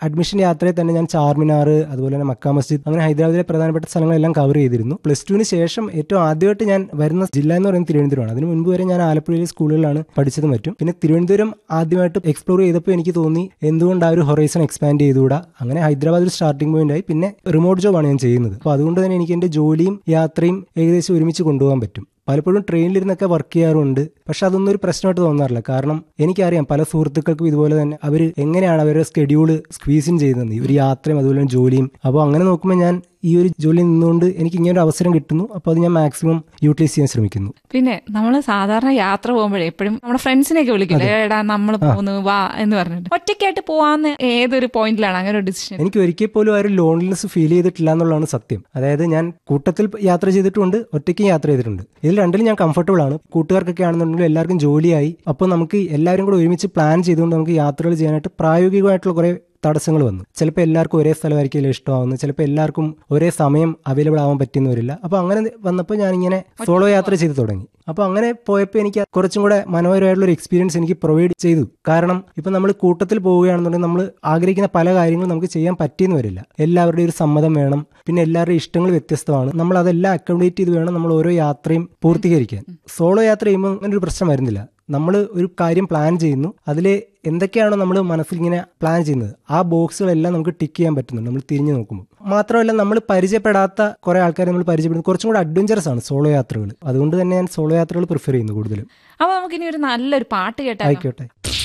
admission യാത്രയിൽ തന്നെ ഞാൻ ചാർമിനാർ അതുപോലെ തന്നെ മക്ക മസ്ജിദ് അങ്ങനെ ഹൈദരാബാദിലെ പ്രധാനപ്പെട്ട സ്ഥലങ്ങളെല്ലാം കവർ ചെയ്തിരുന്നു പ്ലസ് ടുവിന് ശേഷം ഏറ്റവും ആദ്യമായിട്ട് ഞാൻ വരുന്ന ജില്ല എന്ന് പറയുന്നത് തിരുവനന്തപുരമാണ് അതിന് മുൻപ് വരെ ഞാൻ ആലപ്പുഴയിലെ സ്കൂളുകളിലാണ് പഠിച്ചതും പറ്റും പിന്നെ തിരുവനന്തപുരം ആദ്യമായിട്ട് എക്സ്പ്ലോർ ചെയ്തപ്പോൾ എനിക്ക് തോന്നി എന്തുകൊണ്ട് ആ ഒരു ഹൊറൈസൺ എക്സ്പാൻഡ് ചെയ്തുകൂടാ അങ്ങനെ ഹൈദരാബാദ് ഒരു സ്റ്റാർട്ടിംഗ് പോയിന്റ് ആയി പിന്നെ റിമോട്ട് ജോബാണ് ഞാൻ ചെയ്യുന്നത് അപ്പോൾ അതുകൊണ്ട് തന്നെ എനിക്ക് എൻ്റെ ജോലിയും യാത്രയും ഏകദേശം ഒരുമിച്ച് കൊണ്ടുപോകാൻ പറ്റും പലപ്പോഴും ട്രെയിനിലിരുന്നൊക്കെ വർക്ക് ചെയ്യാറുണ്ട് പക്ഷെ അതൊന്നും ഒരു പ്രശ്നമായിട്ട് തോന്നാറില്ല കാരണം എനിക്കറിയാം പല സുഹൃത്തുക്കൾക്കും ഇതുപോലെ തന്നെ അവർ എങ്ങനെയാണ് അവരുടെ സ്കെഡ്യൂള് സ്ക്വീസിൻ ചെയ്യുന്നത് ഈ ഒരു യാത്രയും അതുപോലെ തന്നെ ജോലിയും അപ്പോൾ അങ്ങനെ നോക്കുമ്പോൾ ഞാൻ ഈ ഒരു ജോലി നിന്നുകൊണ്ട് എനിക്ക് ഇങ്ങനെ ഒരു അവസരം കിട്ടുന്നു അപ്പോൾ അത് ഞാൻ മാക്സിമം യൂട്ടിലൈസ് ചെയ്യാൻ ശ്രമിക്കുന്നു പിന്നെ നമ്മൾ സാധാരണ യാത്ര പോകുമ്പോഴേ എപ്പോഴും നമ്മുടെ ഫ്രണ്ട്സിനെയൊക്കെ വിളിക്കില്ലേ എടാ നമ്മൾ പോകുന്നു വാ എന്ന് പറഞ്ഞിട്ട് ഒറ്റയ്ക്കായിട്ട് പോവാന്ന് ഏതൊരു പോയിന്റിലാണ് അങ്ങനെ ഒരു ഡിസിഷൻ എനിക്ക് ഒരിക്കൽ പോലും ആ ഒരു ലോൺലിനെസ് ഫീൽ ചെയ്തിട്ടില്ല എന്നുള്ളതാണ് സത്യം അതായത് ഞാൻ കൂട്ടത്തിൽ യാത്ര ചെയ്തിട്ടുണ്ട് ഒറ്റയ്ക്കും യാത്ര ചെയ്തിട്ടുണ്ട് ഇതിൽ രണ്ടിലും ഞാൻ കംഫർട്ടബിൾ ആണ് കൂട്ടുകാർക്കൊക്കെ ആണെന്നുണ്ടെങ്കിൽ എല്ലാവർക്കും ജോലിയായി അപ്പോൾ നമുക്ക് എല്ലാവരും കൂടെ ഒരുമിച്ച് പ്ലാൻ ചെയ്തുകൊണ്ട് നമുക്ക് യാത്രകൾ ചെയ്യാനായിട്ട് പ്രായോഗികമായിട്ടുള്ള കുറേ തടസ്സങ്ങൾ വന്നു ചിലപ്പോൾ എല്ലാവർക്കും ഒരേ സ്ഥലമായിരിക്കില്ല ഇഷ്ടമാവുന്നത് ചിലപ്പോൾ എല്ലാവർക്കും ഒരേ സമയം അവൈലബിൾ ആവാൻ പറ്റിയെന്ന് വരില്ല അപ്പോൾ അങ്ങനെ വന്നപ്പോൾ ഞാനിങ്ങനെ സോളോ യാത്ര ചെയ്ത് തുടങ്ങി അപ്പോൾ അങ്ങനെ പോയപ്പോൾ എനിക്ക് കുറച്ചും കൂടെ മനോഹരമായിട്ടുള്ള ഒരു എക്സ്പീരിയൻസ് എനിക്ക് പ്രൊവൈഡ് ചെയ്തു കാരണം ഇപ്പം നമ്മൾ കൂട്ടത്തിൽ പോവുകയാണെന്നുണ്ടെങ്കിൽ നമ്മൾ ആഗ്രഹിക്കുന്ന പല കാര്യങ്ങളും നമുക്ക് ചെയ്യാൻ പറ്റിയെന്ന് വരില്ല എല്ലാവരുടെയും ഒരു സമ്മതം വേണം പിന്നെ എല്ലാവരുടെയും ഇഷ്ടങ്ങൾ വ്യത്യസ്തമാണ് നമ്മൾ അതെല്ലാം അക്കോമഡേറ്റ് ചെയ്ത് വേണം നമ്മൾ ഓരോ യാത്രയും പൂർത്തീകരിക്കാൻ സോളോ യാത്ര ചെയ്യുമ്പോൾ അങ്ങനെ ഒരു പ്രശ്നം വരുന്നില്ല നമ്മൾ ഒരു കാര്യം പ്ലാൻ ചെയ്യുന്നു അതിൽ എന്തൊക്കെയാണോ നമ്മൾ മനസ്സിൽ ഇങ്ങനെ പ്ലാൻ ചെയ്യുന്നത് ആ ബോക്സുകളെല്ലാം നമുക്ക് ടിക്ക് ചെയ്യാൻ പറ്റുന്നുണ്ട് നമ്മൾ തിരിഞ്ഞു നോക്കുമ്പോൾ മാത്രമല്ല നമ്മൾ പരിചയപ്പെടാത്ത കുറെ ആൾക്കാരെ നമ്മൾ പരിചയപ്പെടുന്നത് കുറച്ചും കൂടെ അഡ്വഞ്ചറസ് ആണ് സോളോ യാത്രകൾ അതുകൊണ്ട് തന്നെ ഞാൻ സോളോ യാത്രകൾ പ്രിഫർ ചെയ്യുന്നു കൂടുതലും അപ്പൊ നമുക്കിനി ഒരു നല്ലൊരു പാട്ട് കേട്ടാലോ ആയിക്കോട്ടെ